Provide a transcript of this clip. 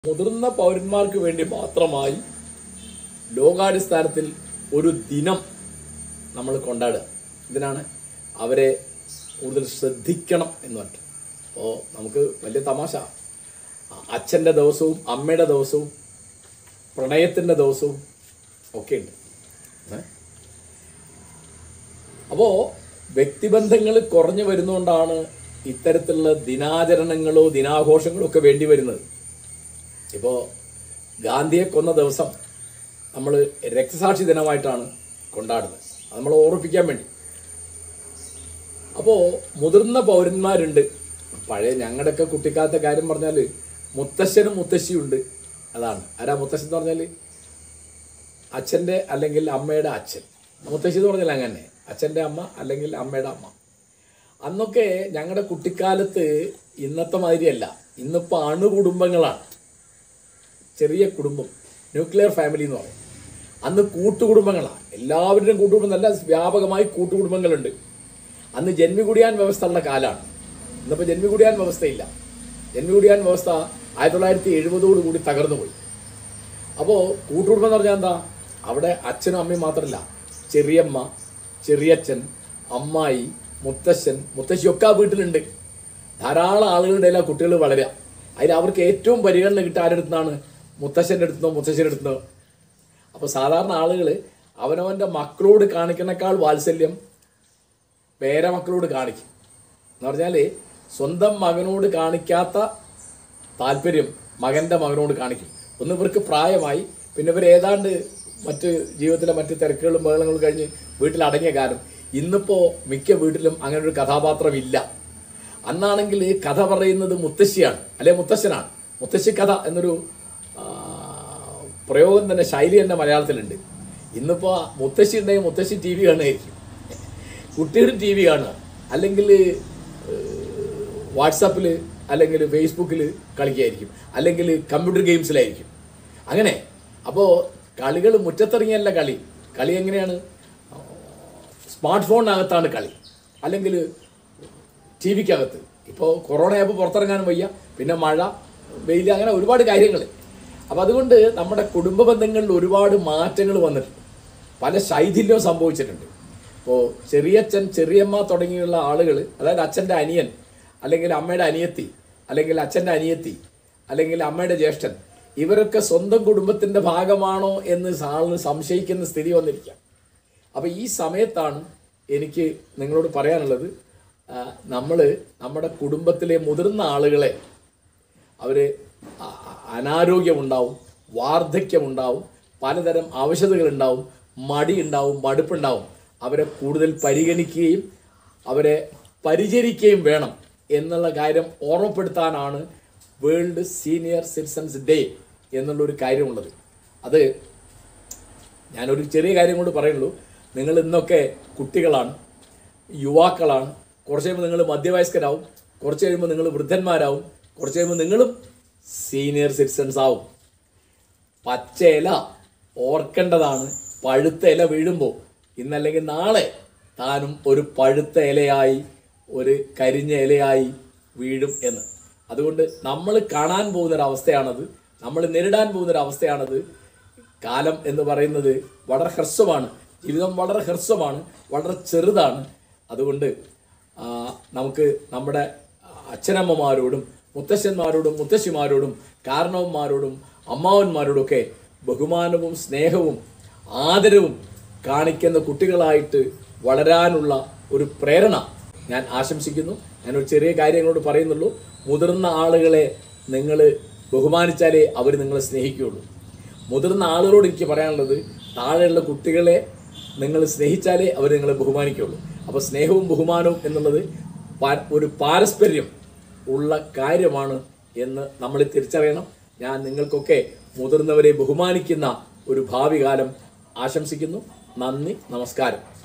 മുതിർന്ന പൗരന്മാർക്ക് വേണ്ടി മാത്രമായി ലോകാടിസ്ഥാനത്തിൽ ഒരു ദിനം നമ്മൾ കൊണ്ടാടുക ഇതിനാണ് അവരെ കൂടുതൽ ശ്രദ്ധിക്കണം എന്ന് പറഞ്ഞിട്ട് അപ്പോൾ നമുക്ക് വലിയ തമാശ അച്ഛൻ്റെ ദിവസവും അമ്മയുടെ ദിവസവും പ്രണയത്തിൻ്റെ ദിവസവും ഒക്കെ ഉണ്ട് ഏ? അപ്പോൾ വ്യക്തിബന്ധങ്ങൾ കുറഞ്ഞു വരുന്നതുകൊണ്ടാണ് ഇത്തരത്തിലുള്ള ദിനാചരണങ്ങളോ ദിനാഘോഷങ്ങളോ ഒക്കെ വേണ്ടി വരുന്നത് ഇപ്പോൾ ഗാന്ധിയെ കൊന്ന ദിവസം നമ്മൾ രക്തസാക്ഷി ദിനമായിട്ടാണ് കൊണ്ടാടുന്നത് അത് നമ്മൾ ഓർമ്മിപ്പിക്കാൻ വേണ്ടി അപ്പോൾ മുതിർന്ന പൗരന്മാരുണ്ട് പഴയ ഞങ്ങളുടെയൊക്കെ കുട്ടിക്കാലത്തെ കാര്യം പറഞ്ഞാൽ മുത്തശ്ശനും മുത്തശ്ശിയും ഉണ്ട് അതാണ് ആരാ മുത്തശ്ശൻ എന്ന് പറഞ്ഞാൽ അച്ഛൻ്റെ അല്ലെങ്കിൽ അമ്മയുടെ അച്ഛൻ മുത്തശ്ശി എന്ന് പറഞ്ഞാൽ അങ്ങനെ അച്ഛൻ്റെ അമ്മ അല്ലെങ്കിൽ അമ്മയുടെ അമ്മ അന്നൊക്കെ ഞങ്ങളുടെ കുട്ടിക്കാലത്ത് ഇന്നത്തെ മാതിരിയല്ല ഇന്നിപ്പോൾ അണുകുടുംബങ്ങളാണ് ചെറിയ കുടുംബം ന്യൂക്ലിയർ ഫാമിലി എന്ന് പറയും അന്ന് കൂട്ടുകുടുംബങ്ങളാണ് എല്ലാവരുടെയും കൂട്ടുകുടുംബം നല്ല വ്യാപകമായി കൂട്ടുകുടുംബങ്ങളുണ്ട് അന്ന് ജന്മികുടിയാൻ വ്യവസ്ഥ ഉള്ള കാലമാണ് ഇന്നിപ്പോൾ ജന്മികുടിയാൻ വ്യവസ്ഥയില്ല ജന്മികുടിയാൻ വ്യവസ്ഥ ആയിരത്തി തൊള്ളായിരത്തി എഴുപതോട് കൂടി തകർന്നു പോയി അപ്പോൾ കൂട്ടുകുടുംബം എന്ന് പറഞ്ഞാൽ എന്താ അവിടെ അച്ഛനും അമ്മയും മാത്രമല്ല ചെറിയമ്മ ചെറിയച്ഛൻ അമ്മായി മുത്തശ്ശൻ മുത്തശ്ശിയൊക്കെ ആ വീട്ടിലുണ്ട് ധാരാളം ആളുകളുടെ ആ കുട്ടികൾ വളരുക അതിൽ അവർക്ക് ഏറ്റവും പരിഗണന കിട്ടുക ആരുടെ അടുത്തുനിന്നാണ് മുത്തശ്ശൻ്റെ അടുത്തുനിന്നോ മുത്തശ്ശൻ്റെ അടുത്തുനിന്നോ അപ്പോൾ സാധാരണ ആളുകൾ അവനവൻ്റെ മക്കളോട് കാണിക്കണേക്കാൾ വാത്സല്യം പേരമക്കളോട് കാണിക്കും എന്ന് പറഞ്ഞാൽ സ്വന്തം മകനോട് കാണിക്കാത്ത താല്പര്യം മകൻ്റെ മകനോട് കാണിക്കും ഒന്ന് ഇവർക്ക് പ്രായമായി പിന്നെ ഇവർ ഏതാണ്ട് മറ്റ് ജീവിതത്തിലെ മറ്റ് തിരക്കുകളും ബഹളങ്ങളും കഴിഞ്ഞ് വീട്ടിൽ അടങ്ങിയ കാലം ഇന്നിപ്പോൾ മിക്ക വീട്ടിലും അങ്ങനെ ഒരു കഥാപാത്രമില്ല അന്നാണെങ്കിൽ കഥ പറയുന്നത് മുത്തശ്ശിയാണ് അല്ലെ മുത്തശ്ശനാണ് മുത്തശ്ശി കഥ എന്നൊരു ആ, പ്രയോഗം തന്നെ ശൈലി തന്നെ മലയാളത്തിലുണ്ട് ഇന്നിപ്പോൾ മുത്തശ്ശി ഉണ്ടെങ്കിൽ മുത്തശ്ശി ടി വി കാണുമായിരിക്കും കുട്ടികൾ ടി വി കാണുക അല്ലെങ്കിൽ വാട്സാപ്പിൽ അല്ലെങ്കിൽ ഫേസ്ബുക്കിൽ കളിക്കുകയായിരിക്കും അല്ലെങ്കിൽ കമ്പ്യൂട്ടർ ഗെയിംസിലായിരിക്കും അങ്ങനെ അപ്പോൾ കളികൾ മുറ്റത്തിറങ്ങിയല്ല കളി കളി എങ്ങനെയാണ് സ്മാർട്ട് ഫോണിനകത്താണ് കളി അല്ലെങ്കിൽ ടി വിക്കകത്ത് ഇപ്പോൾ കൊറോണ ആയപ്പോൾ പുറത്തിറങ്ങാനും വയ്യ പിന്നെ മഴ വെയിൽ അങ്ങനെ ഒരുപാട് കാര്യങ്ങൾ അപ്പോൾ അതുകൊണ്ട് നമ്മുടെ കുടുംബ ബന്ധങ്ങളിൽ ഒരുപാട് മാറ്റങ്ങൾ വന്നിട്ടുണ്ട് പല ശൈഥില്യവും സംഭവിച്ചിട്ടുണ്ട് ഇപ്പോൾ ചെറിയച്ഛൻ ചെറിയമ്മ തുടങ്ങിയുള്ള ആളുകൾ അതായത് അച്ഛൻ്റെ അനിയൻ അല്ലെങ്കിൽ അമ്മയുടെ അനിയത്തി അല്ലെങ്കിൽ അച്ഛൻ്റെ അനിയത്തി അല്ലെങ്കിൽ അമ്മയുടെ ജ്യേഷ്ഠൻ ഇവരൊക്കെ സ്വന്തം കുടുംബത്തിൻ്റെ ഭാഗമാണോ എന്ന് സാറിന് സംശയിക്കുന്ന സ്ഥിതി വന്നിരിക്കാം അപ്പോൾ ഈ സമയത്താണ് എനിക്ക് നിങ്ങളോട് പറയാനുള്ളത് നമ്മൾ നമ്മുടെ കുടുംബത്തിലെ മുതിർന്ന ആളുകളെ അവർ അനാരോഗ്യമുണ്ടാവും വാർദ്ധക്യമുണ്ടാവും പലതരം ആവശ്യതകളുണ്ടാവും മടി ഉണ്ടാവും മടുപ്പുണ്ടാവും അവരെ കൂടുതൽ പരിഗണിക്കുകയും അവരെ പരിചരിക്കുകയും വേണം എന്നുള്ള കാര്യം ഓർമ്മപ്പെടുത്താനാണ് വേൾഡ് സീനിയർ സിറ്റിസൺസ് ഡേ എന്നുള്ളൊരു കാര്യമുള്ളത് അത് ഞാനൊരു ചെറിയ കാര്യം കൊണ്ട് പറയുള്ളൂ നിങ്ങൾ ഇന്നൊക്കെ കുട്ടികളാണ് യുവാക്കളാണ് കുറച്ച് കഴിയുമ്പോൾ നിങ്ങൾ മധ്യവയസ്കരാവും കുറച്ച് കഴിയുമ്പോൾ നിങ്ങൾ വൃദ്ധന്മാരാവും കുറച്ച് കഴിയുമ്പോൾ നിങ്ങളും സീനിയർ സിറ്റിസൺസ് ആവും പച്ച ഇല ഓർക്കേണ്ടതാണ് പഴുത്ത ഇല വീഴുമ്പോൾ ഇന്നല്ലെങ്കിൽ നാളെ താനും ഒരു പഴുത്ത ഇലയായി ഒരു കരിഞ്ഞ ഇലയായി വീഴും എന്ന് അതുകൊണ്ട് നമ്മൾ കാണാൻ പോകുന്നൊരവസ്ഥയാണത് നമ്മൾ നേരിടാൻ പോകുന്നൊരവസ്ഥയാണത് കാലം എന്ന് പറയുന്നത് വളരെ ഹ്രസ്വമാണ് ജീവിതം വളരെ ഹ്രസ്വമാണ് വളരെ ചെറുതാണ് അതുകൊണ്ട് ആ, നമുക്ക് നമ്മുടെ അച്ഛനമ്മമാരോടും മുത്തശ്ശന്മാരോടും മുത്തശ്ശിമാരോടും കാരണവന്മാരോടും അമ്മാവന്മാരോടും ഒക്കെ ബഹുമാനവും സ്നേഹവും ആദരവും കാണിക്കുന്ന കുട്ടികളായിട്ട് വളരാനുള്ള ഒരു പ്രേരണ ഞാൻ ആശംസിക്കുന്നു ഞാനൊരു ചെറിയ കാര്യങ്ങളോട് പറയുന്നുള്ളൂ മുതിർന്ന ആളുകളെ നിങ്ങൾ ബഹുമാനിച്ചാലേ അവർ നിങ്ങളെ സ്നേഹിക്കുകയുള്ളൂ മുതിർന്ന ആളുകളോട് എനിക്ക് പറയാനുള്ളത് താഴെയുള്ള കുട്ടികളെ നിങ്ങൾ സ്നേഹിച്ചാലേ അവർ നിങ്ങളെ ബഹുമാനിക്കുകയുള്ളൂ അപ്പോൾ സ്നേഹവും ബഹുമാനവും എന്നുള്ളത് പാ- ഒരു പാരസ്പര്യം ഉള്ള കാര്യമാണ് എന്ന് നമ്മൾ തിരിച്ചറിയണം ഞാൻ നിങ്ങൾക്കൊക്കെ മുതിർന്നവരെ ബഹുമാനിക്കുന്ന ഒരു ഭാവി കാലം ആശംസിക്കുന്നു നന്ദി നമസ്കാരം